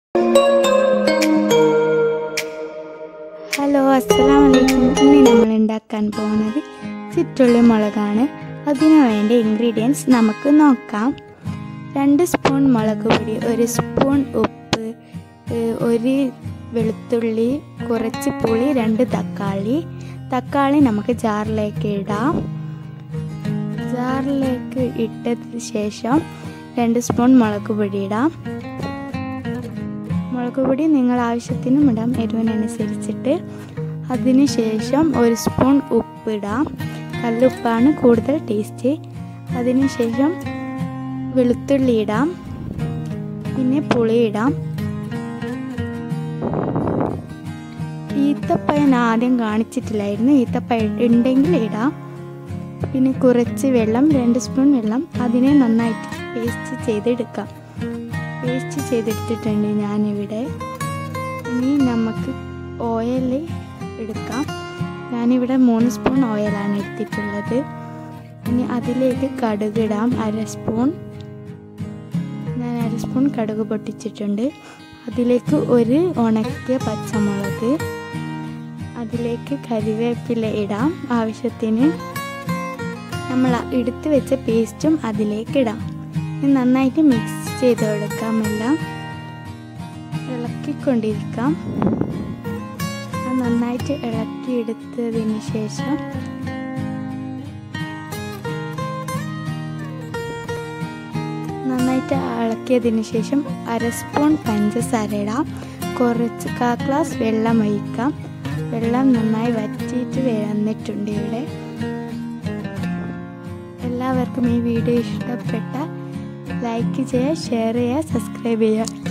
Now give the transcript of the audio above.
hello അസ്സലാം വലൈക്കും ഇന്ന് നമ്മൾ ഉണ്ടാക്കാൻ പോകുന്നത് ചുറ്റുള്ളി മുളകാണ് അതിനു വേണ്ട ഇൻഗ്രീഡിയൻസ് നമുക്ക് നോക്കാം രണ്ട് സ്പൂൺ മുളക് പൊടി ഒരു സ്പൂൺ ഉപ്പ് ഏഹ് ഒരു വെളുത്തുള്ളി കുറച്ച് പുളി രണ്ട് തക്കാളി തക്കാളി നമുക്ക് ജാറിലേക്ക് ഇടാം ജാറിലേക്ക് ഇട്ടതിന് ശേഷം രണ്ട് സ്പൂൺ മുളക് പൊടി ഇടാം മുളക് പൊടി നിങ്ങൾ ആവശ്യത്തിനും ഇടാം എരിവിനനുസരിച്ചിട്ട് അതിനുശേഷം ഒരു സ്പൂൺ ഉപ്പ് ഇടാം കല്ലുപ്പാണ് കൂടുതൽ ടേസ്റ്റ് അതിനുശേഷം വെളുത്തുള്ളി ഇടാം പിന്നെ പുളി ഇടാം ഈത്തപ്പഴം ആദ്യം കാണിച്ചിട്ടില്ലായിരുന്നു ഈത്തപ്പഴം ഉണ്ടെങ്കിൽ ഇടാം പിന്നെ കുറച്ച് വെള്ളം രണ്ട് സ്പൂൺ വെള്ളം അതിനെ നന്നായിട്ട് പേസ്റ്റ് ചെയ്തെടുക്കാം പേസ്റ്റ് ചെയ്തെടുത്തിട്ടുണ്ട് ഞാനിവിടെ ഇനി നമുക്ക് ഓയിൽ എടുക്കാം ഞാനിവിടെ മൂന്ന് സ്പൂൺ ഓയിലാണ് എടുത്തിട്ടുള്ളത് ഇനി അതിലേക്ക് കടുക് ഇടാം അര സ്പൂൺ ഞാൻ അര സ്പൂൺ കടുക് പൊട്ടിച്ചിട്ടുണ്ട് അതിലേക്ക് ഒരു ഉണക്കിയ പച്ചമുളക് അതിലേക്ക് കരിവേപ്പില ഇടാം ആവശ്യത്തിന് നമ്മൾ എടുത്തു വെച്ച പേസ്റ്റും അതിലേക്ക് ഇടാം ഇനി നന്നായിട്ട് മിക്സ് ചെയ്ത് കൊടുക്കാം എല്ലാം ഇളക്കിക്കൊണ്ടിരിക്കാം അത് നന്നായിട്ട് ഇളക്കിയെടുത്തതിന് ശേഷം നന്നായിട്ട് ഇളക്കിയതിന് ശേഷം അര സ്പൂൺ പഞ്ചസാര ഇടാം കുറച്ച് കാ ഗ്ലാസ് വെള്ളം ഒഴിക്കാം വെള്ളം നന്നായി വറ്റിയിട്ട് വന്നിട്ടുണ്ട് ഇവിടെ എല്ലാവർക്കും ഈ വീഡിയോ ഇഷ്ടപ്പെട്ട ലൈക്ക് ചെയ്യുക ഷെയർ ചെയ്യുക സബ്സ്ക്രൈബ് ചെയ്യുക